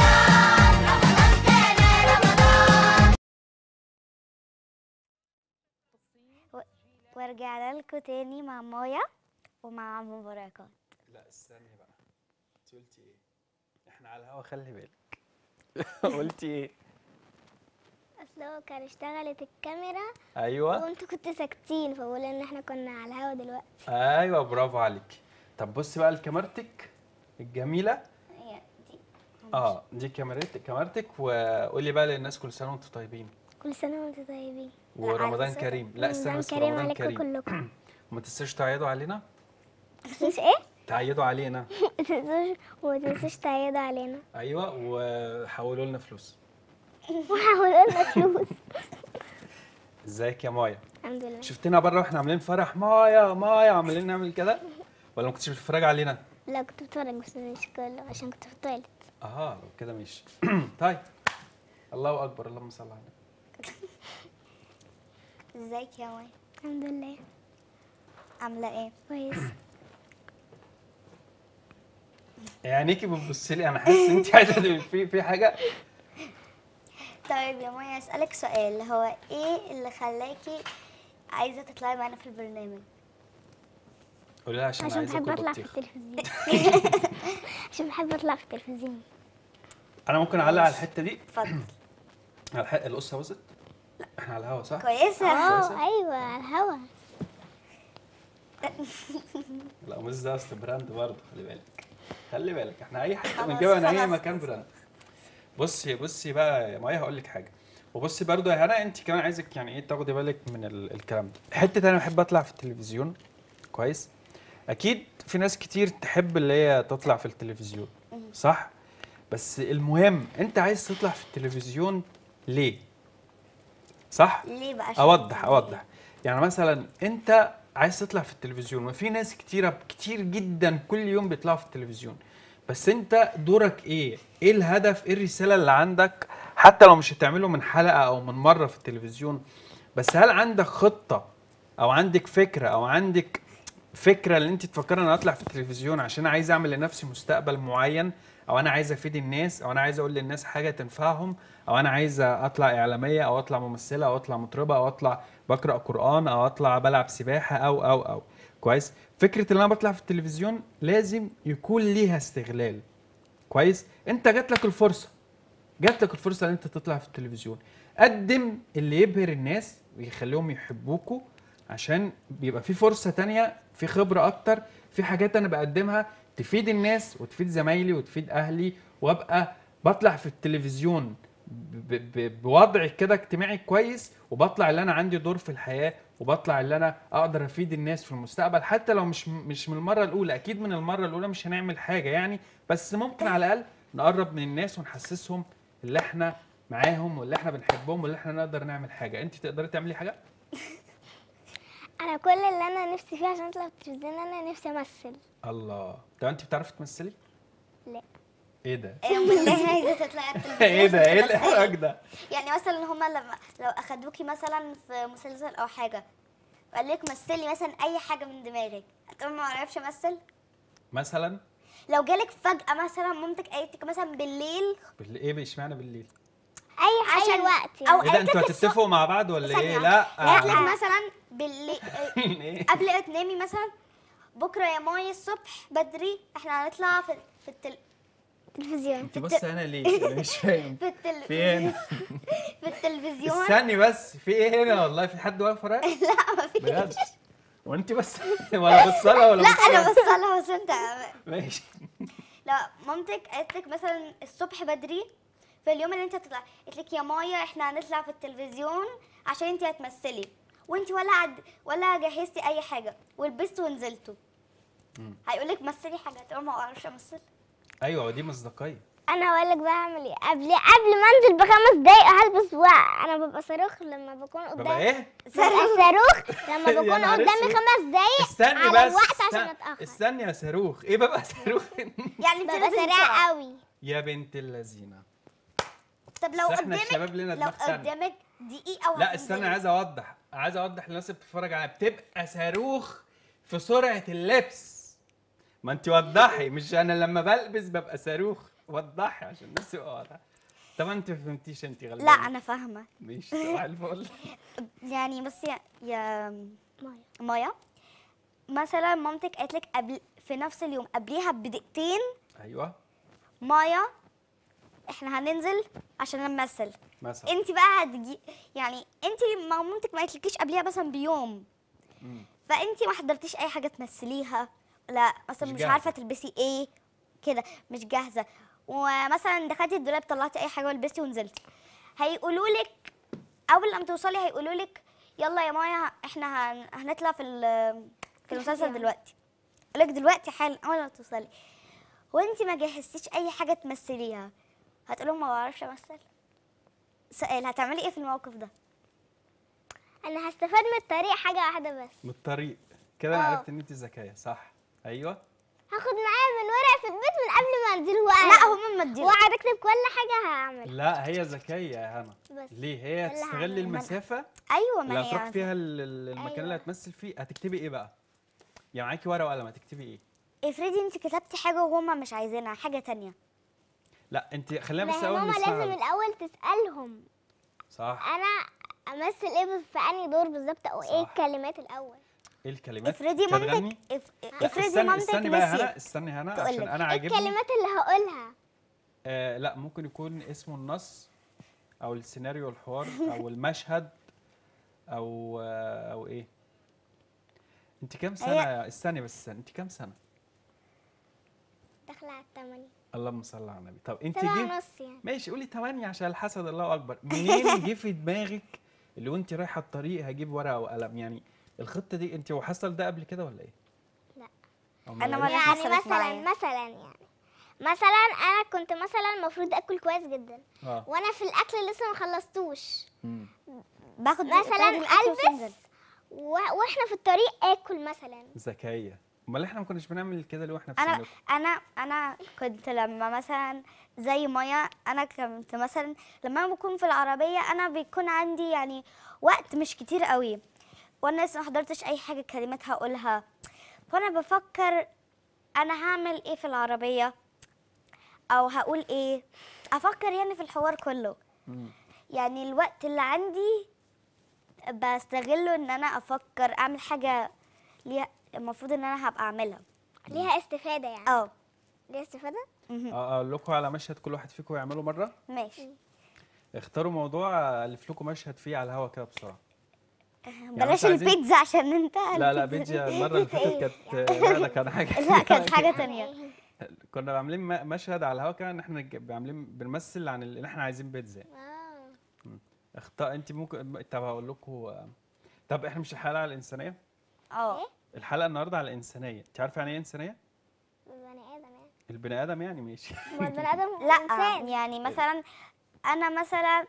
ورجعنا لكم تاني مع مايا ومع عم بركات لا استني بقى انت قلتي ايه احنا على الهوا خلي بالك قلتي ايه اصل هو كان اشتغلت الكاميرا ايوه وانتوا كنتوا ساكتين فبقول ان احنا كنا على الهوا دلوقتي ايوه برافو عليك طب بصي بقى لكاميرتك الجميله هي دي اه دي كاميرتك كاميرتك وقولي بقى للناس كل سنه وانتم طيبين كل سنه وانتوا طيبين ورمضان عكس- كريم لا استنى رمضان بس كريم رمضان عليكم كريم كلكم وما تنسوش تعيدوا علينا مش ايه تعيدوا علينا ما تنسوش وما تنسوش تعيدوا علينا ايوه وحولوا لنا فلوس وحاولوا لنا فلوس ازيك يا مايا الحمد لله شفتنا بره واحنا عاملين فرح مايا مايا عمالين نعمل كده ولا ما كنتش بتتفرج علينا لا كنت بتفرج بس مش كله عشان كنت في التواليت اه لو كده ماشي طيب الله اكبر اللهم صل على النبي ازيك يا مايا الحمد لله عامله ايه كويس عينيكي بتبص لي انا حاسس ان انت عايزه تبقي في في حاجه طيب يا مايا اسالك سؤال هو ايه اللي خلاكي عايزه تطلعي معانا في البرنامج قولي لها عشان, عشان عايزه بحب اكل اطلع في بطيخ التلفزيون عشان بحب اطلع في التلفزيون انا ممكن اعلق على الحته دي اتفضل على الحته القصه وصلت لا احنا على الهوا صح كويسه اه ايوه على الهوا لا مش ده اصل براند برضه خلي بالك خلي بالك احنا اي حاجه خلاص، بنجيبها من اي خلاص، مكان خلاص. براند بصي بصي بقى يا مايا هقول لك حاجه وبصي برضو يا هنا انت كمان عايزك يعني ايه تاخدي بالك من ال- الكلام ده حته انا بحب اطلع في التلفزيون كويس اكيد في ناس كتير تحب اللي هي تطلع في التلفزيون صح بس المهم انت عايز تطلع في التلفزيون ليه صح ليه بقى عشان اوضح تعمل اوضح يعني مثلا انت عايز تطلع في التلفزيون وفي ناس كتيره كتير جدا كل يوم بيطلعوا في التلفزيون بس انت دورك ايه ايه الهدف ايه الرساله اللي عندك حتى لو مش هتعمله من حلقه او من مره في التلفزيون بس هل عندك خطه او عندك فكره او عندك فكره اللي انت تفكر انا اطلع في التلفزيون عشان عايز اعمل لنفسي مستقبل معين او انا عايز افيد الناس او انا عايز اقول للناس حاجه تنفعهم او انا عايز اطلع اعلاميه او اطلع ممثله او اطلع مطربه او اطلع بقرا قران او اطلع بلعب سباحه او او او كويس فكره ان انا بطلع في التلفزيون لازم يكون ليها استغلال كويس انت جات لك الفرصه جات لك الفرصه ان انت تطلع في التلفزيون قدم اللي يبهر الناس ويخليهم يحبوكوا عشان بيبقى في فرصه تانية في خبره اكتر في حاجات انا بقدمها تفيد الناس وتفيد زمايلي وتفيد اهلي وابقى بطلع في التلفزيون ب- ب- بوضع كده اجتماعي كويس وبطلع اللي انا عندي دور في الحياه وبطلع اللي انا اقدر افيد الناس في المستقبل حتى لو مش مش من المره الاولى اكيد من المره الاولى مش هنعمل حاجه يعني بس ممكن على الاقل نقرب من الناس ونحسسهم اللي احنا معاهم واللي احنا بنحبهم واللي احنا نقدر نعمل حاجه انت تقدري تعملي حاجه انا كل اللي انا نفسي فيه عشان اطلع في التلفزيون انا نفسي امثل الله طب انت بتعرفي تمثلي لا. ايه ده والله عايزه تطلعي التلفزيون ايه ده ايه عشان تمثلي. الاحراج ده يعني مثلا هما لما لو اخدوكي مثلا في مسلسل او حاجه وقال لك مثلي مثلا اي حاجه من دماغك هتقولي ما اعرفش امثل مثلا لو جالك فجاه مثلا مامتك قالت لك مثلا بالليل بالليل ايه اشمعنى بالليل اي حاجه عشان- وقت او ايه ده انتوا هتتفقوا مع بعض ولا ايه لا قالت لك مثلا بالليل إيه؟ قبل ما تنامي مثلا بكره يا ماي الصبح بدري احنا هنطلع في في التل... تلفزيون انت بص انا ليه انا مش فاهم في التل... في ايه هنا في التلفزيون استني بس في ايه هنا والله في حد واقف ورايا لا مفيش بجد وانت بس ولا بصلها ولا لا بصلها؟ انا بصلها بس انت ماشي لا مامتك قالت لك مثلا الصبح بدري في اليوم اللي انت تطلع قالت لك يا مايا احنا هنطلع في التلفزيون عشان انت هتمثلي وانت ولا عد... ولا جهزتي اي حاجه ولبست ونزلتوا هيقول لك مثلي حاجه تقول ما اعرفش امثل ايوه دي مصداقيه انا هقول لك بقى اعمل ايه قبل قبل ما انزل بخمس دقايق هلبس وقع انا ببقى صاروخ لما بكون ببقى قدامي ايه ببقى صاروخ لما يا بكون نهار قدامي اسود. خمس دقايق استني على بس الوقت عشان استنى- اتاخر استني يا صاروخ ايه ببقى صاروخ يعني انت ببقى لازم سريعه بسرعة. قوي يا بنت اللذينه طب لو بس احنا قدامك الشباب لنا لو دماغ تانية. قدامك دقيقه لا وهتنزلي. استنى عايز اوضح عايز اوضح للناس اللي بتتفرج عليها بتبقى صاروخ في سرعه اللبس ما انت وضحي مش انا لما بلبس ببقى صاروخ وضحي عشان الناس تبقى واضحه طبعا انت ما فهمتيش انت غلبانه لا انا فاهمه مش صباح الفل يعني بس يا, يا مايا. مايا مثلا مامتك قالت لك قبل في نفس اليوم قبليها بدقيقتين ايوه مايا احنا هننزل عشان نمثل مثلا انت بقى هتجي يعني انت ما مامتك ما قالتلكيش قبليها مثلا بيوم مم. فانت ما حضرتيش اي حاجه تمثليها لا مثلا مش مش, جاهزة. عارفه تلبسي ايه كده مش جاهزه ومثلا دخلتي الدولاب طلعتي اي حاجه ولبستي ونزلتي هيقولوا لك اول لما توصلي هيقولوا لك يلا يا مايا احنا هن- هنطلع في ال- في المسلسل دلوقتي اقول لك دلوقتي حالا اول ما توصلي وانت ما جهزتيش اي حاجه تمثليها هتقولوا ما بعرفش امثل سؤال هتعملي ايه في الموقف ده انا هستفاد من الطريق حاجه واحده بس من الطريق كده انا اه. عرفت ان انت ذكيه صح ايوه هاخد معايا من ورق في البيت من قبل ما انزل وقلم لا هم مدينه واقعد اكتب كل حاجه هعمل لا هي ذكيه يا هنا بس ليه هي اللي هتستغل هعمله. المسافه ايوه اللي ما هتروح هي فيها ال- ال- المكان اللي أيوة. هتمثل فيه هتكتبي ايه بقى يعني معاكي ورقه وقلم هتكتبي ايه افرضي انت كتبتي حاجه وهما مش عايزينها حاجه تانية لا انت خلينا ما بس هي اول ماما نسمعها لازم الاول تسالهم صح انا امثل ايه في انهي دور بالظبط او ايه صح. الكلمات الاول ايه الكلمات افرضي أنت هتغني؟ مامتك اف- لا افرضي استني مامتك استني بقى هنا نسيت استني هنا تقولك. عشان انا ايه عاجبني الكلمات اللي هقولها آه لا ممكن يكون اسمه النص او السيناريو الحوار او المشهد او آه او ايه انت كام سنه هي- استني بس استني انت كام سنه داخله على الثمانية اللهم صل على النبي طب انت سبعة جه ونص يعني ماشي قولي 8 عشان الحسد الله اكبر منين جه في دماغك اللي وانت رايحه الطريق هجيب ورقه وقلم يعني الخطه دي انت وحصل ده قبل كده ولا ايه لا. أمال أنا إيه؟ ما يعني حصلت مثلا معايا. مثلا يعني مثلا انا كنت مثلا المفروض اكل كويس جدا اه وانا في الاكل لسه ما خلصتوش مم. باخد مثلاً تاخد الأكل ألبس. وتنزل. و... واحنا في الطريق اكل مثلا ذكيه امال احنا ما كناش بنعمل كده ليه واحنا في انا سنكم انا انا كنت لما مثلا زي مايا انا كنت مثلا لما انا بكون في العربيه انا بيكون عندي يعني وقت مش كتير قوي وانا لسه ما حضرتش اي حاجه كلمات هقولها فانا بفكر انا هعمل ايه في العربيه او هقول ايه افكر يعني في الحوار كله مم. يعني الوقت اللي عندي بستغله ان انا افكر اعمل حاجه ليها المفروض ان انا هبقى اعملها ليها استفاده يعني اه ليها استفاده مهم. اه اقول لكم على مشهد كل واحد فيكم يعمله مره ماشي اختاروا موضوع الف لكم مشهد فيه على الهوا كده بسرعه بلاش مش عايزين- البيتزا عشان انت لا لا بيجي المره اللي فاتت كانت لا ده كان حاجه لا كانت حاجه تانية كنا عاملين م- مشهد على الهوا كده ان احنا نج- عاملين بنمثل عن اللي احنا عايزين بيتزا اه اختار انت ممكن طب هقول لكم طب احنا مش الحلقه على الانسانيه اه الحلقه النهارده على الانسانيه انت عارفه يعني ايه انسانيه بني ادم يعني البني ادم يعني ماشي ما البني ادم لا انسان يعني مثلا انا مثلا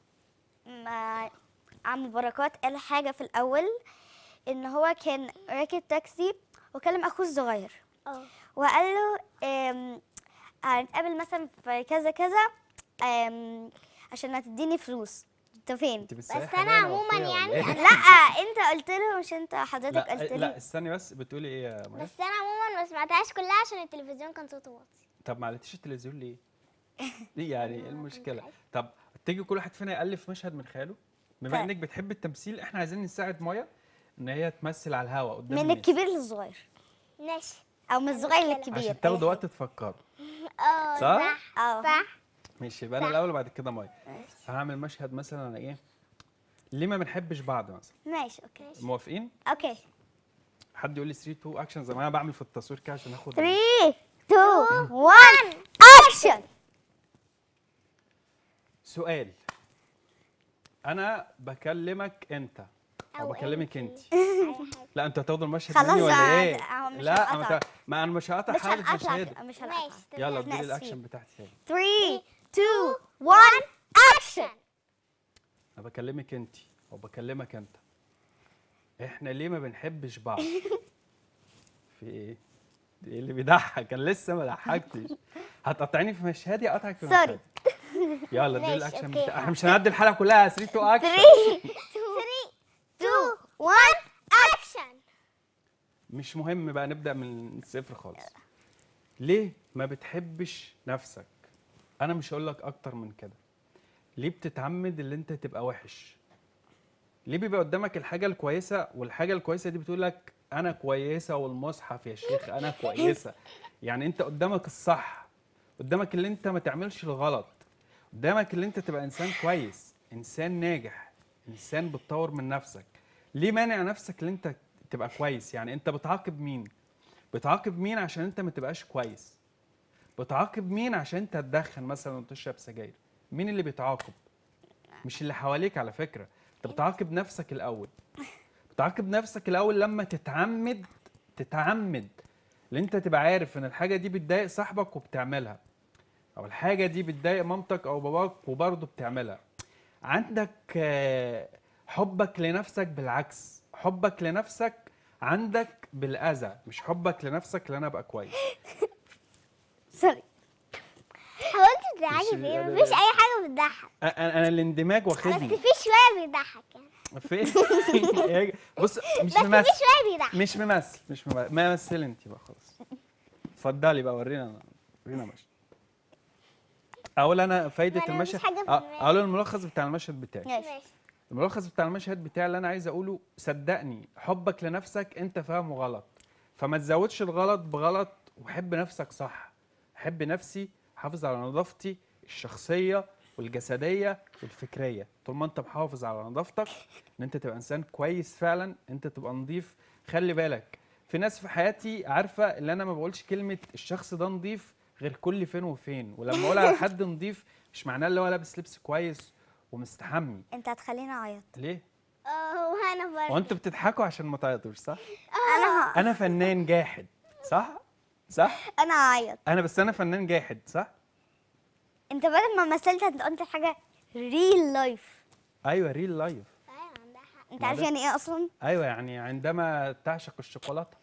ما عم بركات قال حاجه في الاول ان هو كان راكب تاكسي وكلم اخوه الصغير اه وقال له آم، هنتقابل مثلا في كذا كذا آم، عشان هتديني فلوس انت فين انت بتسرحي بس أنا باينة عموماً وفية ولا يعني إيه؟ أنا- لا انت قلت له مش انت حضرتك لا قلت لي لا استني بس بتقولي ايه يا مايا بس انا عموما ما سمعتهاش كلها عشان التلفزيون كان صوته واطي طب ما علقتيش التلفزيون ليه ليه يعني ايه المشكله طب تيجي كل واحد فينا يالف مشهد من خياله بما طيب. انك بتحب التمثيل احنا عايزين نساعد مايا ان هي تمثل على الهوا قدام من الناس. الكبير للصغير ماشي او من الصغير المشكلة. للكبير عشان أي تاخدوا حاجة. وقت تفكروا اه صح؟ صح اه صح ماشي يبقى انا الاول وبعد كده مايا هعمل مشهد مثلا انا ايه ليه ما بنحبش بعض مثلا ماشي اوكي موافقين اوكي حد يقول لي 3 2 اكشن زي ما انا بعمل في التصوير كده عشان اخد 3 2 1 اكشن سؤال انا بكلمك انت او أو بكلمك انت إنتي. أي حاجة. لا انتوا هتاخدوا المشهد خلاص مني ولا بقى، ايه هو مش لا هنقطع. ما, انت- ما انا مش هقطع مش حاجه مش هنقطع هقدر مش هنقطع ماشي يلا إحنا اديني آسفين. الاكشن بتاعتي تاني 3 2 1 اكشن انا بكلمك انت او بكلمك انت احنا ليه ما بنحبش بعض في ايه ايه اللي بيضحك انا لسه ما ضحكتش هتقطعني في مشهدي اقطعك في سوري. مشهدي يلا اديني ماشي، الاكشن أوكي. بتاع احنا مش هنعدي الحلقه كلها 3 2 اكشن 3 2 1 اكشن مش مهم بقى نبدا من الصفر خالص ليه ما بتحبش نفسك انا مش هقول لك اكتر من كده ليه بتتعمد اللي انت تبقى وحش ليه بيبقى قدامك الحاجه الكويسه والحاجه الكويسه دي بتقول لك انا كويسه والمصحف يا شيخ انا كويسه يعني انت قدامك الصح قدامك اللي انت ما تعملش الغلط قدامك اللي انت تبقى انسان كويس انسان ناجح انسان بتطور من نفسك ليه مانع نفسك اللي انت تبقى كويس يعني انت بتعاقب مين بتعاقب مين عشان انت ما تبقاش كويس بتعاقب مين عشان انت تدخن مثلا وتشرب سجاير مين اللي بيتعاقب مش اللي حواليك على فكره انت بتعاقب نفسك الاول بتعاقب نفسك الاول لما تتعمد تتعمد اللي انت تبقى عارف ان الحاجه دي بتضايق صاحبك وبتعملها او الحاجه دي بتضايق مامتك او باباك وبرضه بتعملها عندك آه، حبك لنفسك بالعكس حبك لنفسك عندك بالاذى مش حبك لنفسك لان انا ابقى كويس سوري هو انت بتضحكي مش- في ايه أنا- مفيش اي حاجه بتضحك أ- انا انا الاندماج بس واخدني في شويه بيضحك يعني في بص مش بس في ممثل شويه بيضحك مش ممثل مش ممثل ما مثل انت بقى خلاص اتفضلي بقى ورينا ورينا مشهد اقول انا فايده ما أنا مفيش المشهد حاجة في أ- دماغي. اقول الملخص بتاع المشهد بتاعي ماشي ماشي الملخص بتاع المشهد بتاعي اللي انا عايز اقوله صدقني حبك لنفسك انت فاهمه غلط فما تزودش الغلط بغلط وحب نفسك صح حب نفسي حافظ على نظافتي الشخصيه والجسديه والفكريه طول ما انت محافظ على نظافتك ان انت تبقى انسان كويس فعلا انت تبقى نظيف خلي بالك في ناس في حياتي عارفه اللي انا ما بقولش كلمه الشخص ده نضيف غير كل فين وفين ولما اقول على حد نضيف مش معناه اللي هو لابس لبس كويس ومستحمي انت هتخليني اعيط ليه اه وانا هو برضه انتوا بتضحكوا عشان ما تعيطوش صح انا انا فنان جاحد صح صح انا هعيط انا بس انا فنان جاحد صح انت بدل ما مثلت انت قلت حاجه ريل لايف ايوه ريل لايف ايوه عندها حق انت عارف يعني ايه اصلا ايوه يعني عندما تعشق الشوكولاته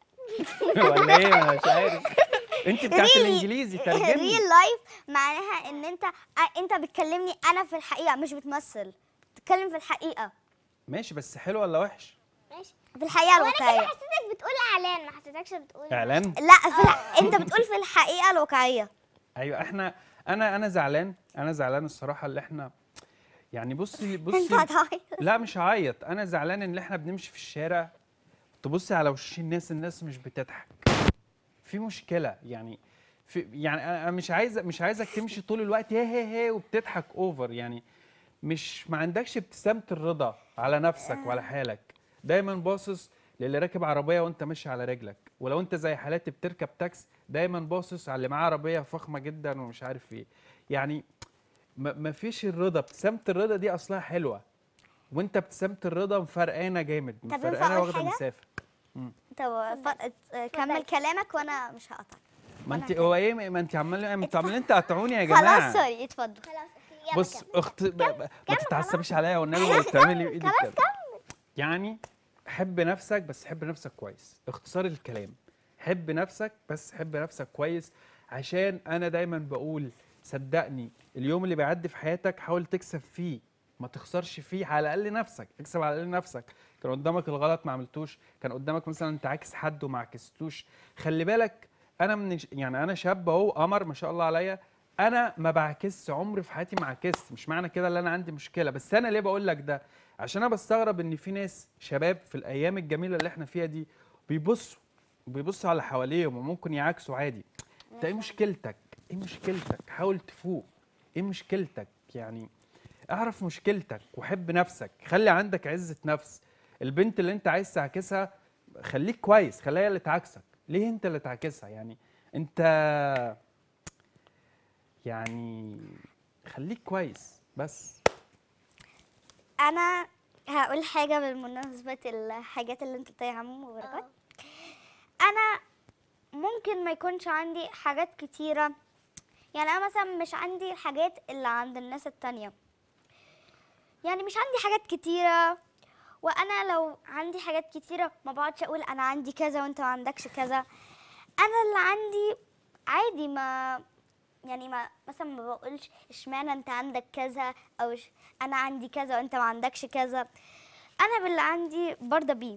ولا ايه انا مش عارف انت بتاعت الانجليزي ترجمي ريل لايف معناها ان انت انت بتكلمني انا في الحقيقه مش بتمثل بتتكلم في الحقيقه ماشي بس حلو ولا وحش ماشي في الحقيقه وانا كده الواقعيه حسيتك بتقول اعلان ما حسيتكش بتقول اعلان لا في الح... انت بتقول في الحقيقه الواقعيه ايوه احنا انا انا زعلان انا زعلان الصراحه اللي احنا يعني بصي انت بصي هتعيط لا مش هعيط انا زعلان ان احنا بنمشي في الشارع تبصي على وش الناس الناس مش بتضحك في مشكله يعني في يعني انا مش عايز مش عايزك تمشي طول الوقت هي هي هي وبتضحك اوفر يعني مش ما عندكش ابتسامه الرضا على نفسك وعلى حالك دايما باصص للي راكب عربيه وانت ماشي على رجلك ولو انت زي حالاتي بتركب تاكس دايما باصص على اللي معاه عربيه فخمه جدا ومش عارف ايه يعني ما ما فيش الرضا ابتسامه الرضا دي اصلها حلوه وانت ابتسامه الرضا مفرقانه جامد طب ينفع مفرقانه أقول واخده حاجة؟ مسافه طب ف... كمل كلامك وانا مش هقطع ما انت هو ايه ما انت عمال ما انت عمالين تقاطعوني يا جماعه خلاص سوري اتفضل خلاص يلا بص كمل. اخت ب- ب- ما تتعصبيش عليا والنبي بتعملي بايدك كده يعني حب نفسك بس حب نفسك كويس اختصار الكلام حب نفسك بس حب نفسك كويس عشان انا دايما بقول صدقني اليوم اللي بيعدي في حياتك حاول تكسب فيه ما تخسرش فيه على الاقل نفسك اكسب على الاقل نفسك كان قدامك الغلط ما عملتوش كان قدامك مثلا انت عاكس حد وما عكستوش خلي بالك انا من الش- يعني انا شاب اهو قمر ما شاء الله عليا انا ما بعكسش عمري في حياتي ما عكست مش معنى كده ان انا عندي مشكله بس انا ليه بقول لك ده عشان انا بستغرب ان في ناس شباب في الايام الجميله اللي احنا فيها دي بيبصوا بيبصوا على حواليهم وممكن يعكسوا عادي انت ايه مشكلتك ايه مشكلتك حاول تفوق ايه مشكلتك يعني اعرف مشكلتك وحب نفسك خلي عندك عزة نفس البنت اللي انت عايز تعكسها خليك كويس خليها هي اللي تعكسك ليه انت اللي تعكسها يعني انت يعني خليك كويس بس انا هقول حاجه بالمناسبه الحاجات اللي انت قلتها يا عم وبركات انا ممكن ما يكونش عندي حاجات كتيره يعني انا مثلا مش عندي الحاجات اللي عند الناس التانية يعني مش عندي حاجات كتيره وانا لو عندي حاجات كتيره ما بقعدش اقول انا عندي كذا وانت ما عندكش كذا انا اللي عندي عادي ما يعني ما مثلا ما بقولش اشمعنى انت عندك كذا او إش انا عندي كذا وانت ما عندكش كذا انا باللي عندي برضه بيه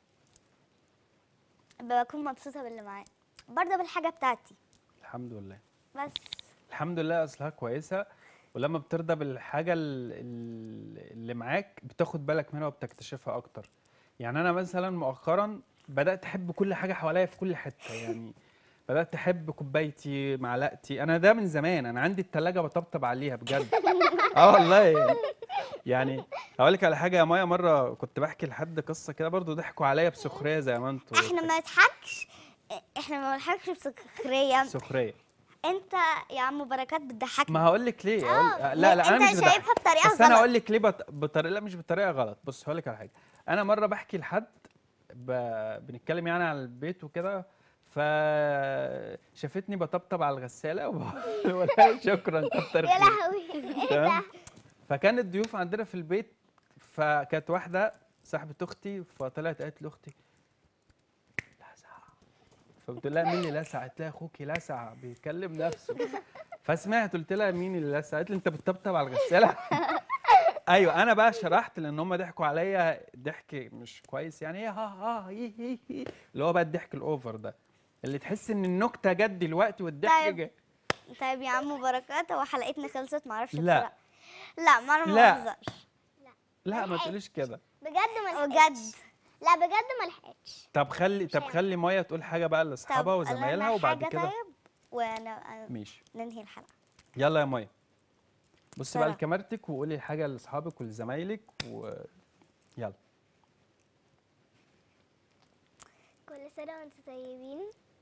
بكون مبسوطه باللي معايا برضه بالحاجه بتاعتي الحمد لله بس الحمد لله اصلها كويسه ولما بترضى بالحاجه ال- ال- اللي معاك بتاخد بالك منها وبتكتشفها اكتر يعني انا مثلا مؤخرا بدات احب كل حاجه حواليا في كل حته يعني بدات احب كوبايتي معلقتي انا ده من زمان انا عندي التلاجة بطبطب عليها بجد اه والله يعني يعني هقول لك على حاجه يا مايا مره كنت بحكي لحد قصه كده برضو ضحكوا عليا بسخريه زي ما انتوا احنا ما نضحكش احنا ما بنضحكش بسخريه سخريه انت يا عم بركات بتضحكني ما هقول لك ليه أقول... لا لا انا انت مش بضحك. شايفها بطريقه بس انا غلط اقول لك ليه بط... بطريقه لا مش بطريقه غلط بص هقول لك على حاجه انا مره بحكي لحد ب... بنتكلم يعني على البيت وكده فشافتني بطبطب على الغساله وبقول لها شكرا كتر يا خيرك لهوي ايه تمام ده فكانت ضيوف عندنا في البيت فكانت واحده صاحبه اختي فطلعت قالت لاختي لسع فقلت لها مين اللي لسع؟ قالت لها اخوكي لسع بيكلم نفسه فسمعت قلت لها مين اللي لسع؟ قالت لي انت بتطبطب على الغساله ايوه انا بقى شرحت لان هم ضحكوا عليا ضحك مش كويس يعني ايه ها ها هي هي هي اللي هو بقى الضحك الاوفر ده اللي تحس ان النكته جت دلوقتي والضحك طيب. جه طيب يا عم بركات هو حلقتنا خلصت معرفش لا. بصراحة. لا ما انا ما لا. بهزرش لا ما تقوليش كده بجد ما بجد لحقتش لا بجد ما لحقتش طب خلي طب هينفع. خلي مايا تقول حاجه بقى لاصحابها طب قول وزمايلها لنا وبعد حاجة كده طيب وانا ماشي ننهي الحلقه يلا يا مايا بصي بقى سلام. لكاميرتك وقولي حاجه لاصحابك ولزمايلك و يلا كل سنة وانتم طيبين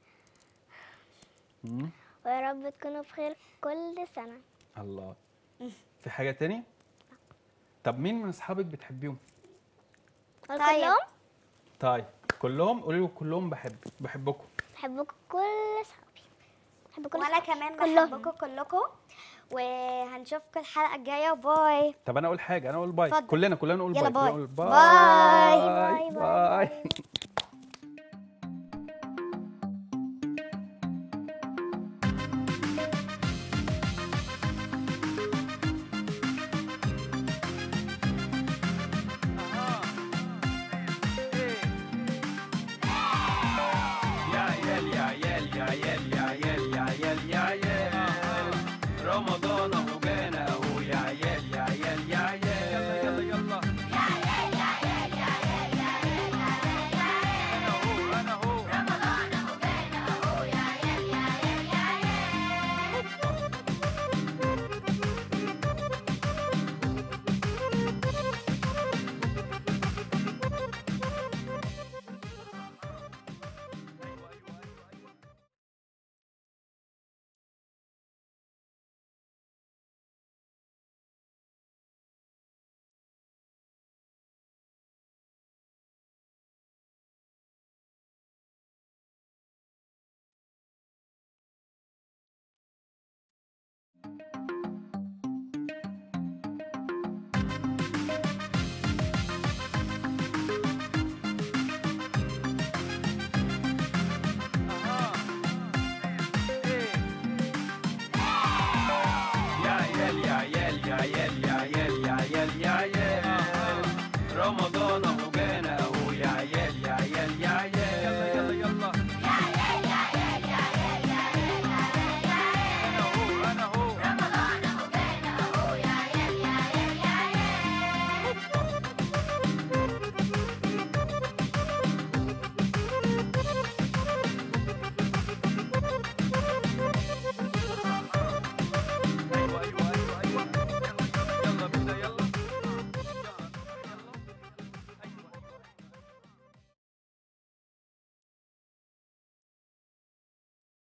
مم. ويا رب تكونوا بخير كل سنة الله في حاجه تاني طب مين من اصحابك بتحبيهم كلهم طيب كلهم قولي له كلهم بحب بحبكم بحبكم كل اصحابي بحب كل وانا أصحابي. كمان كلهم. بحبكم كلكم وهنشوفكم الحلقه الجايه باي طب انا اقول حاجه انا اقول باي اتفضل. كلنا كلنا نقول يلا باي باي. كلنا نقول باي. باي باي باي باي